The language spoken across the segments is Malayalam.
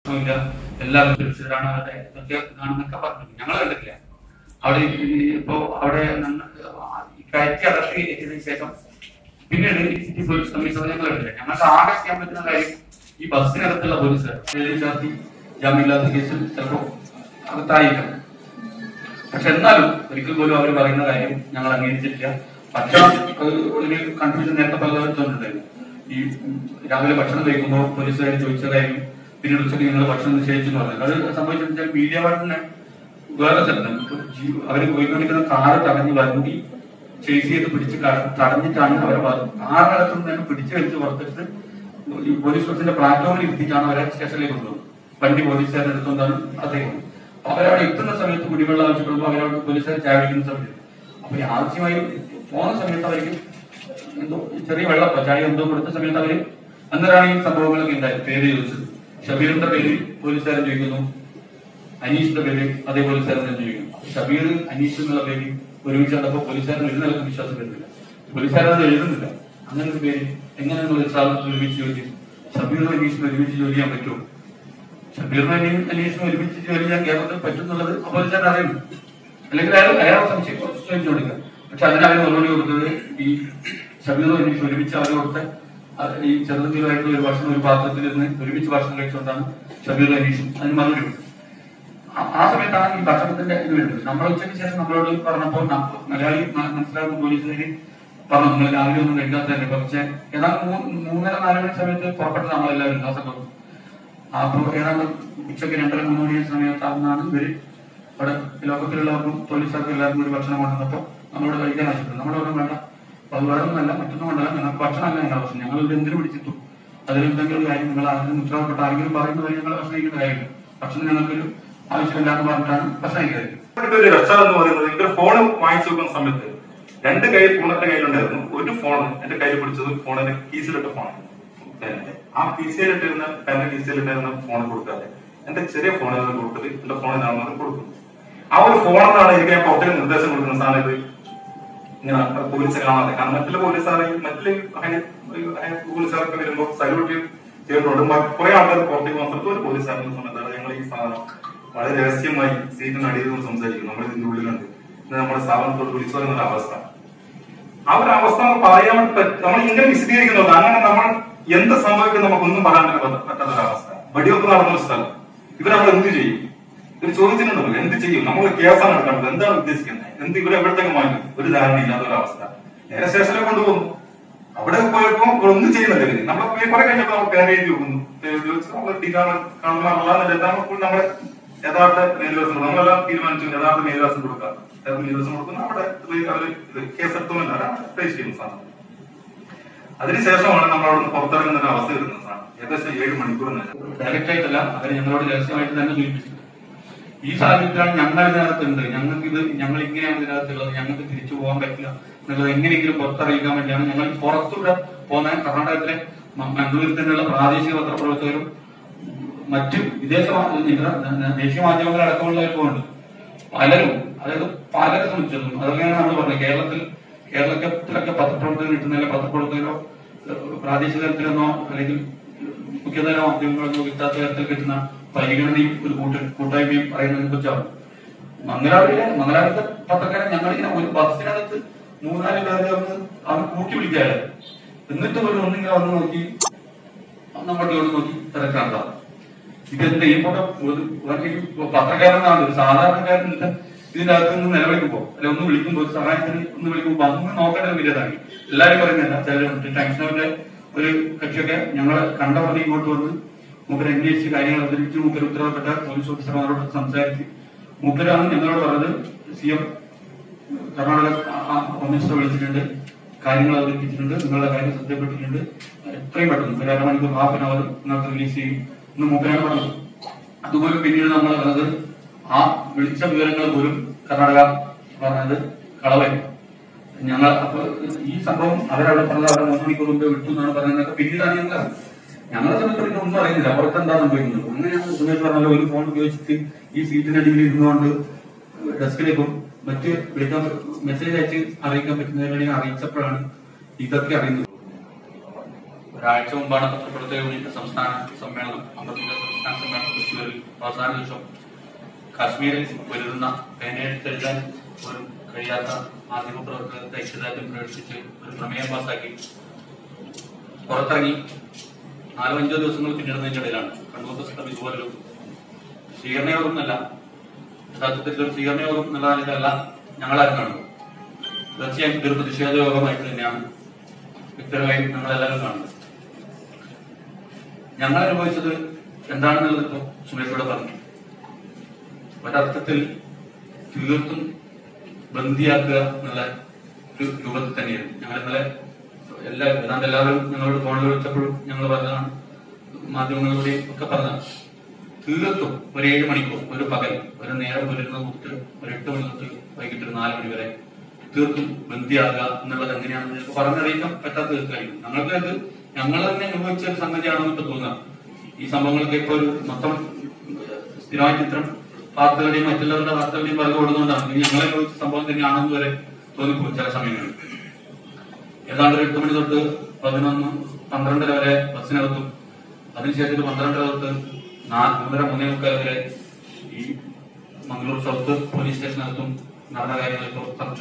പ്രശ്നമില്ല എല്ലാവരും സുരക്ഷിതരാണ് അവരുടെ ഇതൊക്കെ ഇതാണെന്നൊക്കെ പറഞ്ഞു ഞങ്ങൾ കണ്ടിട്ടില്ല അവിടെ ഈ- ഇപ്പോ അവിടെ ഞങ്ങ- ഈ കയറ്റി അകത്തി എത്തിയതിനു ശേഷം പിന്നീട് ഈ സിറ്റി പോലീസ് കമ്മീഷണർ ഞങ്ങൾ കണ്ടില്ല ഞങ്ങൾക്ക് ആകെ ചെയ്യാൻ പറ്റുന്ന കാര്യം ഈ ബസ്സിനകത്തുള്ള പോലീസ് ചേർത്തി ജാമ്യമില്ലാത്ത കേസിൽ ചിലപ്പോൾ അകത്തായിരിക്കണം പക്ഷെ എന്നാലും ഒരിക്കൽ പോലും അവർ പറയുന്ന കാര്യം ഞങ്ങൾ അംഗീകരിച്ചിട്ടില്ല ഭക്ഷണം ഏഹ്, ഒരു കൺഫ്യൂഷൻ നേരത്തെ പലതും തോന്നിട്ടുണ്ടായിരുന്നു ഈ ഉം, രാവിലെ ഭക്ഷണം കഴിക്കുമ്പോൾ പോലീസുകാർ ചോദിച്ച കാര്യം പിന്നീട് ഉച്ചയ്ക്ക് നിങ്ങൾ ഭക്ഷണം നിശ്ചയിച്ചു എന്ന് പറഞ്ഞത് അത് സംഭവിച്ചെന്ന് വെച്ചാൽ മീഡിയ വാർഡിനെ വേറെ സ്ഥലത്താണ് ഇപ്പൊ ജീ- അവര് പോയിക്കൊണ്ടിരിക്കുന്ന കാറ് തടഞ്ഞ് വണ്ടി ചേസ് ചെയ്ത് പിടിച്ച് ക- തടഞ്ഞിട്ടാണ് അവരെ കാറിനകത്ത് നിന്ന് തന്നെ പിടിച്ചു വലിച്ച് പുറത്തെടുത്ത് ഈ പോലീസ് ബസിന്റെ പ്ലാറ്റ്ഫോമിൽ ഇരുത്തിയിട്ടാണ് അവരെ സ്റ്റേഷനിലേക്ക് കൊണ്ടുപോകുന്നത് വണ്ടി പോലീസുകാരുടെ എടുത്തുകൊണ്ടാണ് അദ്ദേഹം അപ്പൊ അവരവിടെ എത്തുന്ന സമയത്ത് കുടിവെള്ളം ആവശ്യപ്പെടുമ്പോൾ അവരവിടെ പോലീസുകാർ ചായ കുടിക്കുന്ന സമയത്ത് അപ്പൊ ഈ ആവശ്യമായി പോകുന്ന സമയത്ത് അവർക്ക് എന്തോ ചെറിയ വെള്ളപ്പോ ചായ എന്തോ കൊടുത്ത സമയത്ത് അവര് അന്നേരമാണ് ഈ സംഭവങ്ങളൊക്കെ ഉണ്ടായത് പേര് ചോദിച്ചത് ഷബീറിന്റെ പേര് പോലീസുകാരൻ ചോദിക്കുന്നു അനീഷിന്റെ പേര് അതേ പോലീസുകാരൻ തന്നെ ചോദിക്കുന്നു അപ്പൊ ഷബീർ അനീഷ് എന്നുള്ള പേര് ഒരുമിച്ച് കണ്ടപ്പോൾ പോലീസുകാരൻ ഒരു നിലക്കും വിശ്വാസം വരുന്നില്ല പോലീസുകാരൻ അത് എഴുതുന്നില്ല അങ്ങനെ ഒരു പേര് എങ്ങനെ നിങ്ങൾ ഒരു സ്ഥലത്ത് ഒരുമിച്ച് ജോലി ചെയ്യും? ഷബീറും അനീഷിനും ഒരുമിച്ച് ജോലി ചെയ്യാൻ പറ്റുമോ ഷബീറിനും അനിയും അനീഷിനും ഒരുമിച്ച് ജോലി ചെയ്യാൻ കേരളത്തിൽ പറ്റുന്നുള്ളത് പോലീസുകാരൻ അറിയുന്നു അല്ലെങ്കിൽ അയാൾ അയാളെ സംശയം ചോദിച്ചു കൊടുക്കുക പക്ഷെ അതിന് അവർ മറുപടി കൊടുത്തത് ഈ ഷബീറും അനീഷും ഒരുമിച്ച് അവർ കൊടുത്ത ആ, ഈ ചെറുതീരായിട്ടുള്ള ഒരു ഭക്ഷണം ഒരു പാത്രത്തിൽ നിന്ന് ഒരുമിച്ച് ഭക്ഷണം കഴിച്ചുകൊണ്ടാണ് ഷബീറും അനീഷും അതിന് മറുപടി കൊടുത്തത് ആ- ആ സമയത്താണ് ഈ ഭക്ഷണത്തിന്റെ ഇത് വരുന്നത് നമ്മൾ ഉച്ചയ്ക്ക് ശേഷം നമ്മളോട് പറഞ്ഞപ്പോൾ ന- മലയാളി മ- മനസ്സിലാക്കുന്ന പോലീസുകാര് പറഞ്ഞു നിങ്ങൾ രാവിലെ ഒന്നും കഴിക്കാത്തതന്നെ പക്ഷെ ഏതാണ്ട് മൂ- മൂന്നര നാല് മണി സമയത്ത് പുറപ്പെട്ടത് നമ്മളെല്ലാവരും ആ സംഭവം അപ്പൊ ഏതാണ്ട് ഉച്ചയ്ക്ക് രണ്ടര മൂന്ന് മണി സമയത്താണെന്നാണ് ഇവര് അവിടെ ലോകത്തിലുള്ളവർക്കും പോലീസുകാർക്കും എല്ലാവർക്കും ഒരു ഭക്ഷണം കൊണ്ടുവന്നപ്പോ നമ്മളോട് കഴിക്കാൻ ആവശ്യപ്പെട്ടു നമ്മുടെ ഒന്നും വേണ്ട അപ്പൊ അത് വേറെ ഒന്നല്ല മറ്റൊന്നും കൊണ്ടല്ല ഞങ്ങൾക്ക് ഭക്ഷണമല്ല ഞങ്ങളുടെ പ്രശ്നം ഞങ്ങൾ ഇവിടെ എന്തിനു പിടിച്ചിട്ടു അതിലെന്തെങ്കിലും ഒരു കാര്യം നിങ്ങൾ ആരെങ്കിലും ഉത്തരവാദപ്പെട്ട ആരെങ്കിലും പറയുന്ന വഴി ഞങ്ങൾ ഭക്ഷണം കഴിക്കേണ്ട കാര്യമില്ല ഭക്ഷണം ഞങ്ങൾക്കൊരു ആവശ്യമില്ലാന്ന് പറഞ്ഞിട്ടാണ് ഭക്ഷണം കഴിക്കുന്നത് ഇവരുടെ ഒരു രക്ഷ എന്ന് പറയുന്നത് ഇവര് ഫോൺ വാങ്ങിച്ചു വെക്കുന്ന സമയത്ത് രണ്ട് കൈ ഫോൺ എന്റെ കയ്യിലുണ്ടായിരുന്നു ഒരു ഫോൺ എന്റെ കയ്യിൽ പിടിച്ചത് ഫോണിന്റെ കീസിലിട്ട ഫോൺ ആ കീസിലിട്ടിരുന്ന എന്റെ കീസിലിട്ടിരുന്ന ഫോൺ കൊടുക്കാതെ എന്റെ ചെറിയ ഫോണിൽ നിന്ന് കൊടുത്തത് എന്റെ ഫോണിനാണെന്ന് കൊടുക്കും ആ ഒരു ഫോണെന്നാണ് എനിക്ക് ഞാൻ പുറത്തേക്ക് നിർദ്ദേശം കൊടുക്കുന്ന സാധനം ഇത് ഇങ്ങനെ പോലീസ് കാണാതെ കാരണം മറ്റുള്ള പോലീസുകാരെ മറ്റുള്ള ഹൈ- ഹൈ പോലീസുകാരൊക്കെ വരുമ്പോൾ സല്യൂട്ട് ചെയ്തിട്ടുണ്ട് മ- കുറെ ആൾക്കാർ പുറത്തേക്ക് പോകുന്ന സമയത്ത് ഒരു പോലീസുകാരന്റെ സമയത്താണ് ഞങ്ങൾ ഈ സാധനം വളരെ രഹസ്യമായി സീറ്റിന് അടിയിൽ നിന്ന് സംസാരിക്കും നമ്മൾ ഇതിന്റെ ഉള്ളിലുണ്ട് ഇത് നമ്മുടെ സ്ഥാപനത്തോട് വിളിച്ചു പറയുന്ന ഒരു അവസ്ഥ ആ ഒരു അവസ്ഥ നമുക്ക് പറയാൻ വേണ്ടി പറ്റ- നമ്മൾ ഇങ്ങനെ വിശദീകരിക്കുന്നുണ്ട് അങ്ങനെ നമ്മൾ എന്ത് സംഭവിക്കും നമുക്കൊന്നും പറയാൻ പറ്റ- പറ്റാത്ത ഒരു അവസ്ഥ വെടിവെപ്പ് നടന്ന ഒരു സ്ഥലം ഇവർ നമ്മൾ എന്ത് ചെയ്യും ഇവർ ചോദിച്ചിട്ടുണ്ടല്ലോ എന്ത് ചെയ്യും നമ്മൾ കേസാണ് എടുക്കേണ്ടത് എന്താണ് ഉദ്ദേശിക്കുന്നത് എന്ത് ഇവരെ എവിടത്തേക്ക് മാറ്റും ഒരു ധാരണയില്ലാത്ത ഒരു അവസ്ഥ നേരെ സ്റ്റേഷനിൽ കൊണ്ടുപോകുന്നു അവിടെ പോയപ്പോ ഇവിടെ ഒന്നും ചെയ്യുന്നില്ല ഇവര് നമ്മൾ കുറെ കഴിഞ്ഞപ്പോ നമ്മൾ പേര് എഴുതി വെക്കുന്നു പേര് എഴുതി വെച്ച് നമ്മൾ ടീക്കാണ് കാണുന്നതല്ല നമ്മൾ നമ്മുടെ യഥാർത്ഥ മേൽവാസം നമ്മളെല്ലാം തീരുമാനിച്ചു യഥാർത്ഥ മേൽവാസം കൊടുക്കാം യഥാർത്ഥ മേൽവാസം കൊടുക്കുന്നു അവിടെ ഇത് അവര് ഇത് കേസെടുത്തുമില്ല രജിസ്റ്റർ ചെയ്യുന്ന സാധനം അതിനുശേഷമാണ് നമ്മൾ അവിടെ നിന്ന് പുറത്തിറങ്ങുന്ന ഒരു അവസ്ഥ വരുന്നത് സാധനം ഏകദേശം ഏഴ് മണിക്കൂർ നേരം ഡയറക്റ്റ് ആയിട്ടല്ല അവർ ഞങ്ങളോട് രഹസ്യമായിട്ട് തന്നെ സൂചിപ്പിച്ചിട്ടുണ്ട് ഈ സാഹചര്യത്തിലാണ് ഞങ്ങൾ ഇതിനകത്തുണ്ട് ഞങ്ങൾക്ക് ഇത് ഞങ്ങൾ ഇങ്ങനെയാണ് ഇതിനകത്തുള്ളത് ഞങ്ങൾക്ക് തിരിച്ചു പോകാൻ പറ്റില്ല എന്നുള്ളത് എങ്ങനെയെങ്കിലും പുറത്തറിയിക്കാൻ വേണ്ടിയാണ് ഞങ്ങൾ പുറത്തൂടെ പോകുന്ന കർണാടകത്തിലെ മ- മംഗളൂരിൽ തന്നെയുള്ള പ്രാദേശിക പത്രപ്രവർത്തകരും മറ്റ് വിദേശ മാ- ഇന്റർ- ദേശീയ മാധ്യമങ്ങളടക്കമുള്ളവരും ഉണ്ട് പലരും അതായത് പലരും ശ്രമിച്ചിരുന്നു അതൊക്കെയാണ് നമ്മൾ പറഞ്ഞത് കേരളത്തിൽ കേരളത്തിലൊക്കെ പത്രപ്രവർത്തകർ കിട്ടുന്നില്ല പത്രപ്രവർത്തകരോ ഏഹ്, പ്രാദേശിക തലത്തിലെന്നോ അല്ലെങ്കിൽ മുഖ്യതല മാധ്യമങ്ങളൊന്നും കിട്ടാത്ത തരത്തിൽ കിട്ടുന്ന പരിഗണനയും ഒരു കൂട്ട കൂട്ടായ്മയും പറയുന്നതിനെ കുറിച്ചാണ് മംഗലാപുരിലെ മംഗലാപുരത്തെ പത്രക്കാരൻ ഞങ്ങളിങ്ങനെ ഒരു ബസ്സിനകത്ത് മൂന്നാല് പേര് ചേർന്ന് അവർ കൂട്ടി വിളിക്കാറ് എന്നിട്ട് ഒരു ഒന്നിങ്ങനെ വന്ന് നോക്കി നമ്മുടെ ഇവിടെ നോക്കി തിരക്കാണ്ടാ ഇതെന്താ ഈ ഫോട്ടോ പത്രക്കാരനാണ് ഒരു സാധാരണക്കാരൻ ഇതിനകത്ത് നിന്ന് നിലവിളിക്കുമ്പോ അല്ലെ ഒന്ന് വിളിക്കുമ്പോൾ ഒരു സഹായത്തിന് ഒന്ന് വിളിക്കുമ്പോൾ അന്ന് നോക്കേണ്ട ഒരു വിരതാണ് എല്ലാരും പറയുന്നില്ല ചില ടൈംസ് ഒരു കക്ഷിയൊക്കെ ഞങ്ങളെ കണ്ടവർക്ക് ഇങ്ങോട്ട് വന്ന് മൂപ്പര് അന്വേഷിച്ച് കാര്യങ്ങൾ അവതരിപ്പിച്ച് മൂപ്പര് ഉത്തരവാദപ്പെട്ട പോലീസ് ഓഫീസർമാരോട് സംസാരിച്ച് മൂപ്പരാണ് ഞങ്ങളോട് പറഞ്ഞത് സി എം കർണാടക മിനിസ്റ്റർ വിളിച്ചിട്ടുണ്ട് കാര്യങ്ങൾ അവതരിപ്പിച്ചിട്ടുണ്ട് നിങ്ങളുടെ കാര്യം ശ്രദ്ധപ്പെട്ടിട്ടുണ്ട് എത്രയും പെട്ടെന്ന് ഒരു അരമണിക്കൂർ ഹാഫ് ആൻ അവർ നിങ്ങൾക്ക് റിലീസ് ചെയ്യും എന്ന് മൂപ്പരാണ് പറഞ്ഞത് അതുപോലും പിന്നീട് നമ്മൾ പറഞ്ഞത് ആ വിളിച്ച വിവരങ്ങൾ പോലും കർണാടക പറഞ്ഞത് കളവായിരുന്നു ഞങ്ങൾ അപ്പൊ ഈ സംഭവം അവരവിടെ പറഞ്ഞത് അവിടെ മൂന്ന് മണിക്കൂർ മുമ്പേ വിട്ടു എന്നാണ് പറയുന്നത് പിന്നീടാണ് ഞങ്ങൾ അറിഞ്ഞത്. ഞങ്ങളെ സംബന്ധിച്ച് പിന്നെ ഒന്നും അറിയുന്നില്ല പുറത്ത് എന്താ സംഭവിക്കുന്നത് അങ്ങനെയാണ് സുമേഷ് പറഞ്ഞല്ലോ ഒരു ഫോൺ ഉപയോഗിച്ചിട്ട് ഈ സീറ്റിനടിയിൽ ഇരുന്നുകൊണ്ട് ഡെസ്കിലേക്കും മറ്റ് വിളിക്കാൻ മെസ്സേജ് അയച്ച് അറിയിക്കാൻ പറ്റുന്നതിനെ അറിയിച്ചപ്പോഴാണ് ഇതൊക്കെ അറിയുന്നത് ഒരാഴ്ച മുമ്പാണ് പത്രപ്രവർത്തക യൂണിയന്റെ സംസ്ഥാന സമ്മേളനം അമ്പത്തിന്റെ സംസ്ഥാന സമ്മേളനം തൃശ്ശൂരിൽ അവസാന ദിവസം കാശ്മീരിൽ വരുന്ന പേനയെടുത്തെഴുതാൻ പോലും കഴിയാത്ത മാധ്യമപ്രവർത്തകർക്ക് ഐക്യദാർഢ്യം പ്രകടിപ്പിച്ച് ഒരു പ്രമേയം പാസാക്കി പുറത്തിറങ്ങി നാലോ അഞ്ചോ ദിവസങ്ങൾ പിന്നിടുന്നതിന്റെ ഇടയിലാണ് കണ്ണൂർ പുസ്തകം ഇതുപോലൊരു സ്വീകരണ യോഗം എന്നല്ല യഥാർത്ഥത്തിൽ ഒരു സ്വീകരണ യോഗം എന്നുള്ള നിലയിലല്ല ഞങ്ങളാരും കാണുന്നത് തീർച്ചയായും ഇതൊരു പ്രതിഷേധ യോഗമായിട്ട് തന്നെയാണ് വ്യക്തമായും ഞങ്ങളെല്ലാവരും കാണുന്നത് ഞങ്ങൾ അനുഭവിച്ചത് എന്താണെന്നുള്ളത് ഇപ്പോൾ സുമേഷോട് പറഞ്ഞു ഒരർത്ഥത്തിൽ തീർത്തും ബന്ദിയാക്കുക എന്നുള്ള ഒരു രൂപത്തിൽ തന്നെയായിരുന്നു ഞങ്ങൾ ഇന്നലെ എല്ലാ ഏതാണ്ട് എല്ലാവരും ഞങ്ങളോട് ഫോണിൽ വിളിച്ചപ്പോഴും ഞങ്ങൾ പറഞ്ഞതാണ് മാധ്യമങ്ങളിലൂടെയും ഒക്കെ പറഞ്ഞതാണ് തീർത്തും ഒരു ഏഴ് മണിക്കൂർ ഒരു പകൽ ഒരു നേരം പുലരുന്ന തൊട്ട് ഒരു എട്ട് മണി തൊട്ട് വൈകിട്ട് ഒരു നാല് മണി വരെ തീർത്തും ബന്ധിയാകുക എന്നുള്ളത് എങ്ങനെയാണെന്ന് ഞങ്ങൾക്ക് പറഞ്ഞറിയിക്കാൻ പറ്റാത്ത തീർച്ചയായും ഞങ്ങൾക്ക് അത് ഞങ്ങൾ തന്നെ അനുഭവിച്ച ഒരു സംഗതിയാണെന്ന് ഇപ്പൊ തോന്നുക ഈ സംഭവങ്ങളൊക്കെ ഇപ്പോൾ ഒരു മൊത്തം സ്ഥിരമായ ചിത്രം വാർത്തകളുടെയും മറ്റുള്ളവരുടെ വാർത്തകളുടെയും പറഞ്ഞു കൊടുക്കുന്നതുകൊണ്ടാണ് ഇത് ഞങ്ങളെ അനുഭവിച്ച സംഭവം തന്നെയാണെന്ന് വരെ തോന്നിപ്പോയി ചില സമയങ്ങളിൽ ഏതാണ്ട് ഒരു എട്ട് മണി തൊട്ട് പതിനൊന്ന് പന്ത്രണ്ടര വരെ ബസ്സിനകത്തും അതിനുശേഷം ഒരു പന്ത്രണ്ടര തൊട്ട് നാല് മൂന്നര മൂന്നേ മുക്കാൽ വരെ ഈ മംഗളൂർ സൗത്ത് പോലീസ് സ്റ്റേഷനകത്തും നടന്ന കാര്യങ്ങളൊക്കെ പറഞ്ഞു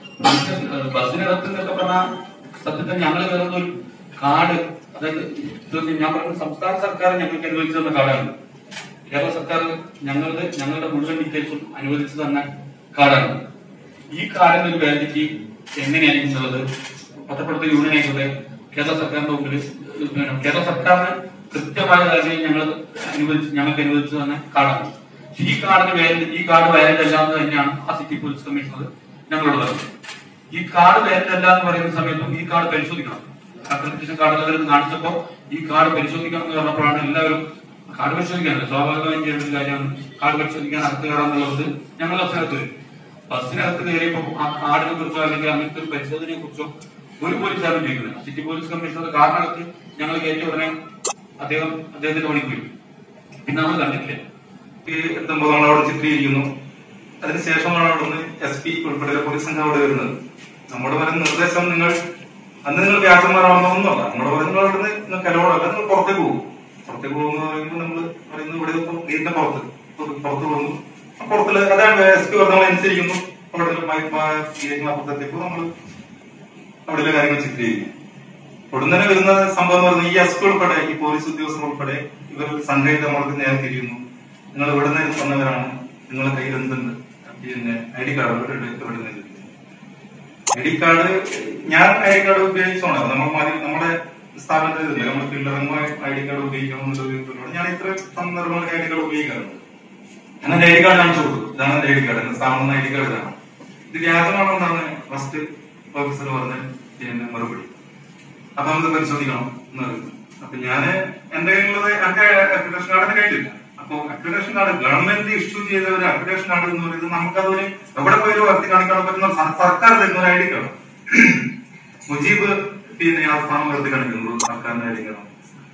ബസ്സിനകത്ത് എന്നൊക്കെ പറഞ്ഞാൽ സത്യത്തിൽ ഞങ്ങൾ കയറുന്ന ഒരു കാട് അതായത് തീർച്ചയായും ഞാൻ പറഞ്ഞ സംസ്ഥാന സർക്കാർ ഞങ്ങൾക്ക് അനുവദിച്ചു തന്ന കാടാണ് കേരള സർക്കാർ ഞങ്ങളുടെ ഞങ്ങളുടെ മുഴുവൻ ഡീറ്റെയിൽസും അനുവദിച്ചു തന്ന കാടാണ് ഈ കാടിന്റെ ഒരു വാലിഡിറ്റി എങ്ങനെയായിരിക്കും എന്നുള്ളത് പത്രപ്രവർത്തക യൂണിയൻ ആയിക്കോട്ടെ കേരള സർക്കാരിന്റെ മുമ്പിൽ പിന്നെ കേരള സർക്കാരിന് കൃത്യമായ കാര്യം ഞങ്ങൾ അനുവദിച്ച് ഞങ്ങൾക്ക് അനുവദിച്ചു തന്നെ കാടാണ് ഈ കാർഡിന് വാലിഡ് ഈ കാർഡ് വാലിഡ് അല്ല എന്ന് തന്നെയാണ് ആ സിറ്റി പോലീസ് കമ്മീഷണർ ഞങ്ങളോട് പറഞ്ഞത് ഈ കാർഡ് വാലിഡ് അല്ല എന്ന് പറയുന്ന സമയത്തും ഈ കാർഡ് പരിശോധിക്കണം അക്രഡിറ്റേഷൻ കാർഡ് എല്ലാവരും കാണിച്ചപ്പോ ഈ കാർഡ് പരിശോധിക്കണം എന്ന് പറഞ്ഞപ്പോഴാണ് എല്ലാവരും കാർഡ് പരിശോധിക്കാനല്ല സ്വാഭാവികമായും ചെയ്യേണ്ട ഒരു കാര്യമാണ് കാർഡ് പരിശോധിക്കാൻ അകത്ത് കയറാന്നുള്ളത് ഞങ്ങൾ ബസ്സിനകത്ത് വരും. ബസ്സിനകത്ത് കയറിയപ്പോ ആ കാർഡിനെ കുറിച്ചോ അല്ലെങ്കിൽ അങ്ങനത്തെ ഒരു പരിശോധനയെ കുറിച്ചോ ഒരു പോലീസുകാരും ചോദിക്കുന്നില്ല സിറ്റി പോലീസ് കമ്മീഷണർ കാറിനകത്ത് ഞങ്ങൾ കയറ്റിയ ഉടനെ അദ്ദേഹം അദ്ദേഹത്തിന്റെ പണിക്ക് പോയി പിന്നെ നമ്മൾ കണ്ടിട്ടില്ല ഈ എത്തുമ്പോൾ നമ്മൾ അവിടെ ചിത്രീകരിക്കുന്നു അതിനുശേഷമാണ് അവിടെ നിന്ന് എസ് പി ഉൾപ്പെടെ പോലീസ് സംഘം അവിടെ വരുന്നത് നമ്മുടെ പറയുന്ന നിർദ്ദേശം നിങ്ങൾ അന്ന് നിങ്ങൾ വ്യാജന്മാരാണെന്നൊന്നുമല്ല നമ്മുടെ പറയുന്നത് അവിടെ നിന്ന് നിങ്ങൾക്ക് അലോടല്ല നിങ്ങൾ പുറത്തേക്ക് പോകും പുറത്തേക്ക് പോകുന്ന പറയുമ്പോൾ നമ്മൾ പറയുന്നത് ഇവിടെ ഇപ്പം ഗേറ്റിന്റെ പുറത്ത് പുറത്ത് പുറത്ത് പോകുന്നു ആ പുറത്തില് അതാണ് എസ് പി പറഞ്ഞ അനുസരിക്കുന്നു അവിടെ ഗേറ്റിന് അപ്പുറത്തെത്തിയപ്പോൾ നമ്മൾ അവിടെയുള്ള കാര്യങ്ങൾ ചിത്രീകരിക്കും ഉടനെ വരുന്ന സംഭവം എന്ന് പറയുന്നത് ഈ എസ് പി ഉൾപ്പെടെ ഈ പോലീസ് ഉദ്യോഗസ്ഥർ ഉൾപ്പെടെ ഇവർ സംഘടിത നമ്മൾക്ക് നേരെ തിരിയുന്നു നിങ്ങൾ ഇവിടെ നിന്ന് വന്നവരാണ് നിങ്ങളുടെ കയ്യിൽ എന്തുണ്ട് പിന്നെ ഐ ഡി കാർഡ് ഇവിടെ ഉണ്ട് ഇവിടെ നിന്ന് ഐ ഡി കാർഡ് ഞാൻ ഐ ഡി കാർഡ് ഉപയോഗിച്ചോണം നമ്മൾ മാതി- നമ്മുടെ സ്ഥാപനത്തിൽ ഇതില്ല നമ്മൾ ഫില്ലറങ്ങോ ഐ ഡി കാർഡ് ഉപയോഗിക്കണം എന്നുള്ളത് ഇതിലുണ്ട്. ഞാൻ ഇത്ര സന്ദർഭങ്ങളിൽ ഐ ഡി കാർഡ് ഉപയോഗിക്കാറുണ്ട് ഞാൻ ഐ ഡി കാർഡ് കാണിച്ചു കൊടുത്തു ഇതാണ് എന്റെ ഐ ഡി കാർഡ് എന്റെ സ്ഥാപനം ഐ ഡി കാർഡ് ഇതാണ് ഇത് വ്യാജമാണെന്നാണ് ഫസ്റ്റ് ഓഫീസർ പറഞ്ഞ പിന്നെ മറുപടി അപ്പൊ നമുക്ക് പരിശോധിക്കണം എന്ന് പറയുന്നു അപ്പൊ ഞാന് എന്റെ കയ്യിലുള്ളത് എന്റെ അപ്ലിക്കേഷൻ കാർഡ് എന്റെ കയ്യിലില്ല അപ്പൊ അപ്ലിക്കേഷൻ കാർഡ് ഗവൺമെന്റ് ഇഷ്യൂ ചെയ്ത ഒരു അപ്ലിക്കേഷൻ കാർഡ് എന്ന് പറയുന്നത് നമുക്കതൊരു എവിടെ പോയാലും വർത്തി കാണിക്കാൻ പറ്റുന്ന സ- സർക്കാർ തരുന്ന ഒരു ഐ ഡി കാർഡ് മുജീബ് പിന്നെ ആ സ്ഥാനം വർത്തി കാണിക്കുന്നു സർക്കാരിന്റെ ഐ ഡി കാർഡ്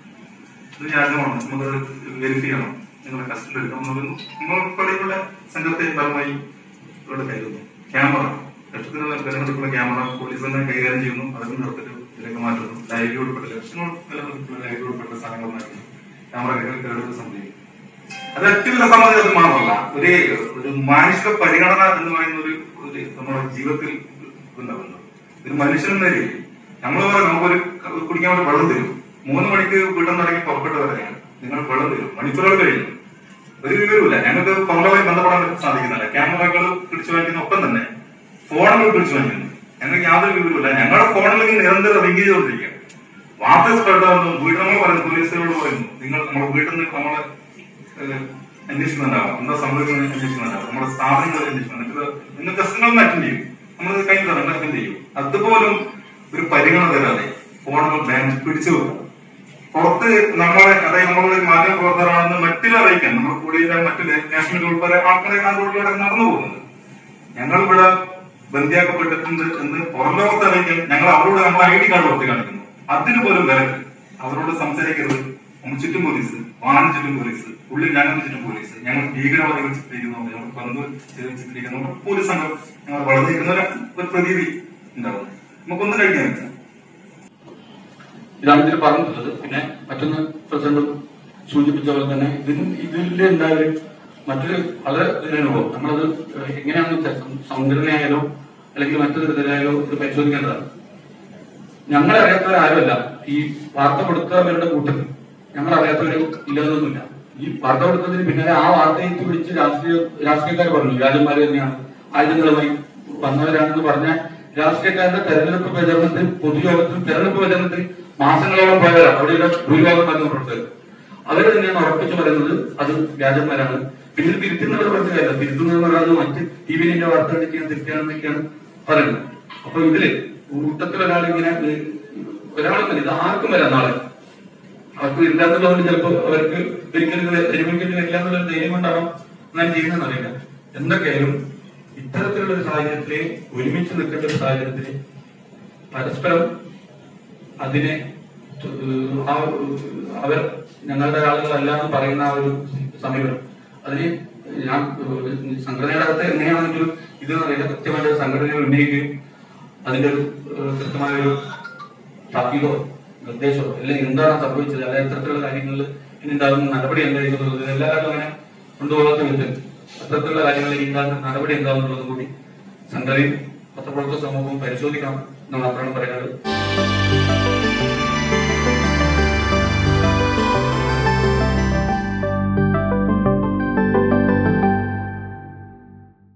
ഇത് വ്യാജമാണ് നമുക്ക് വെരിഫൈ ചെയ്യണം നിങ്ങളുടെ കസ്റ്റഡി എടുക്കണം എന്ന് പറയുന്നു നമ്മൾ ഉൾപ്പെടെയുള്ള സംഘത്തെ ഫലമായി ഇവിടെ കരുതുന്നു ക്യാമറ ലക്ഷത്തിന് വിലമതിക്കുള്ള ക്യാമറ പോലീസ് തന്നെ കൈകാര്യം ചെയ്യുന്നു അതൊക്കെ നിർത്തിട്ട് ഇതിലേക്ക് മാറ്റുന്നു ലൈവ് ഉൾപ്പെട്ട ലക്ഷങ്ങൾ വിലമതിക്കുള്ള ലൈവ് ഉൾപ്പെട്ട സാധനങ്ങൾ മാറ്റുന്നു ക്യാമറ കേടുകൾ സംഭവിക്കും അത് ഏറ്റവും സംബന്ധിച്ച് അത് മാത്രമല്ല ഒരു ഒരു മാനുഷിക പരിഗണന എന്ന് പറയുന്ന ഒരു ഒരു നമ്മുടെ ജീവിതത്തിൽ ഉണ്ടാവുന്നത് ഒരു മനുഷ്യൻ എന്ന നിലയിൽ നമ്മൾ പറയും നമുക്കൊരു ക- കുടിക്കാൻ ഒരു വെള്ളം തരും മൂന്ന് മണിക്ക് വീട്ടിൽ നിന്ന് ഇറങ്ങി പുറപ്പെട്ട് വരാൻ നിങ്ങൾ വെള്ളം തരും മണിക്കൂറുകൾ കഴിഞ്ഞു ഒരു വിവരമില്ല ഞങ്ങൾക്ക് പുറമെ ബന്ധപ്പെടാൻ സാധിക്കുന്നില്ല ക്യാമറകൾ പിടിച്ചു വാങ്ങിക്കുന്ന ഒപ്പം തന്നെ ഫോണുകൾ പിടിച്ചു വാങ്ങിക്കുന്നു ഞങ്ങൾക്ക് യാതൊരു വിവരമില്ല ഞങ്ങളുടെ ഫോണിലേക്ക് നിരന്തരം റിംഗ് ചെയ്തുകൊണ്ടിരിക്കുക വാർത്ത സ്പ്രെഡ് ആവുന്നു വീട്ടിൽ നമ്മൾ പറയുന്നു പോലീസുകാരോട് പറയുന്നു നിങ്ങൾ നമ്മുടെ വീട്ടിൽ നിന്ന് നമ്മളെ ഏഹ്, അന്വേഷിക്കുന്നുണ്ടാവും എന്താ സംഭവിക്കുന്നത് അന്വേഷിക്കുന്നുണ്ടാവും നമ്മുടെ സ്ഥാപനങ്ങൾ അന്വേഷിക്കുന്നുണ്ട് നിങ്ങൾ പ്രശ്നങ്ങൾ അറ്റൻഡ് ചെയ്യും നമ്മൾ കഴിഞ്ഞ തരണം അറ്റൻഡ് ചെയ്യും അതുപോലും ഒരു പരിഗണന തരാതെ ഫോണുകൾ ബാങ്ക് പിടിച്ചു വെക്കും പുറത്ത് നമ്മളെ അതായത് നമ്മളെ മാധ്യമ പ്രവർത്തകരാണെന്ന് മറ്റിൽ അറിയിക്കാൻ നമ്മുടെ കൂടെയുള്ള മറ്റു നാഷണൽ ഉൾപ്പെടെ ആൾക്കാരെ റോഡിലൂടെ നടന്നു പോകുന്നത് ഞങ്ങൾ ഇവിടെ ബന്ധിയാക്കപ്പെട്ടിട്ടുണ്ട് എന്ന് പുറം ലോകത്ത് അറിയിക്കാൻ ഞങ്ങൾ അവരോട് നമ്മൾ ഐ ഡി കാർഡ് പുറത്ത് കാണിക്കുന്നു അതിന് പോലും വിലക്ക് അവരോട് സംസാരിക്കരുത് നമ്മൾ ചുറ്റും പോലീസ് വാഹന ചുറ്റും പോലീസ് ഉള്ളിൽ ഞങ്ങൾക്ക് ചുറ്റും പോലീസ് ഞങ്ങൾ ഭീകരവാദികൾ ചിത്രീകരിക്കുന്നു ഞങ്ങൾ ബന്ധു ചിത്രീകരിക്കുന്നു പോലീസ് സംഘം ഞങ്ങൾ വളർന്നിരിക്കുന്ന ഒരു ഒരു പ്രതീതി ഉണ്ടാവും നമുക്കൊന്നും കഴിക്കാൻ പറ്റില്ല ഇതാണ് ഇതിൽ പറഞ്ഞിട്ടുള്ളത് പിന്നെ മറ്റൊന്ന് പ്രസിഡന്റ് സൂചിപ്പിച്ച പോലെ തന്നെ ഇതിന് ഇതിൽ ഉണ്ടായ ഒരു മറ്റൊരു വളരെ ഇതിനനുഭവം നമ്മളത് ഏഹ് എങ്ങനെയാണെന്ന് വെച്ചാൽ സം- സംഘടനയായാലോ അല്ലെങ്കിൽ മറ്റൊരു തരത്തിലായാലോ ഇത് പരിശോധിക്കേണ്ടതാണ് ഞങ്ങളെ അറിയാത്തവരാരുമല്ല ഈ വാർത്ത കൊടുത്തവരുടെ കൂട്ടത്തിൽ ഞങ്ങൾ അറിയാത്തവരും ഇല്ലെന്നൊന്നുമില്ല ഈ വാർത്ത കൊടുത്തതിന് പിന്നാലെ ആ വാർത്തയെ പിടിച്ച് രാഷ്ട്രീയ രാഷ്ട്രീയക്കാർ പറഞ്ഞു രാജന്മാർ തന്നെയാണ് ആയുധങ്ങളുമായി വന്നവരാണെന്ന് പറഞ്ഞ രാഷ്ട്രീയക്കാരുടെ തെരഞ്ഞെടുപ്പ് പ്രചരണത്തിൽ പൊതുയോഗത്തിൽ തെരഞ്ഞെടുപ്പ് പ്രചരണത്തിൽ മാസങ്ങളോളം പോയവരാണ് അവിടെയുള്ള ഭൂരിഭാഗം മാധ്യമ പ്രവർത്തകർ അവര് തന്നെയാണ് ഉറപ്പിച്ചു പറയുന്നത് അത് വ്യാജന്മാരാണ് പിന്നീട് തിരുത്തുന്നവർ പറഞ്ഞ കാര്യം തിരുത്തുന്നത് പറയുന്നത് മറ്റ് ടി വിന്റെ വാർത്ത കണ്ടിട്ട് തിരുത്താണെന്നൊക്കെയാണ് പറയുന്നത് അപ്പൊ ഇതില് കൂട്ടത്തിൽ ഒരാൾ ഇങ്ങനെ ഒരാളെന്നല്ല ഇത് ആർക്കും വരാം നാളെ അവർക്ക് ഇല്ലാന്നുള്ളതുകൊണ്ട് ചിലപ്പോ അവർക്ക് ഒരിക്കലും ഒരുമിക്കലും വരില്ല എന്നുള്ള ധൈര്യം കൊണ്ടാണോ അങ്ങനെ ചെയ്യുന്നതെന്ന് അറിയില്ല എന്തൊക്കെയായാലും ഇത്തരത്തിലുള്ള ഒരു സാഹചര്യത്തില് ഒരുമിച്ച് നിൽക്കേണ്ട ഒരു സാഹചര്യത്തില് പരസ്പരം അതിനെ ഏഹ്, ആ ഏഹ്, അവർ ഞങ്ങളുടെ ആളുകളല്ല എന്ന് പറയുന്ന ആ ഒരു സമീപനം അതിന് ഞാൻ ഏഹ്, സംഘടനയുടെ അകത്ത് എങ്ങനെയാണെങ്കിലും ഇത് അറിയില്ല കൃത്യമായിട്ട് സംഘടനകൾ ഉന്നയിക്കുകയും അതിന്റെ ഒരു ഏഹ്, കൃത്യമായ ഒരു താക്കീതോ നിർദ്ദേശമോ അല്ലെങ്കിൽ എന്താണ് സംഭവിച്ചത് അല്ലെങ്കിൽ ഇത്തരത്തിലുള്ള കാര്യങ്ങളിൽ ഇനി ഉണ്ടാകുന്ന നടപടി എന്തായിരിക്കും എല്ലാവരും അങ്ങനെ കൊണ്ടുപോകാത്ത വിധത്തിൽ അത്തരത്തിലുള്ള കാര്യങ്ങളിൽ ഇനി ഉണ്ടാകുന്ന നടപടി എന്താണെന്നുള്ളത് കൂടി സംഘടനയും പത്രപ്രവർത്തക സമൂഹവും പരിശോധിക്കണം എന്ന് മാത്രമാണ് പറയുന്നത്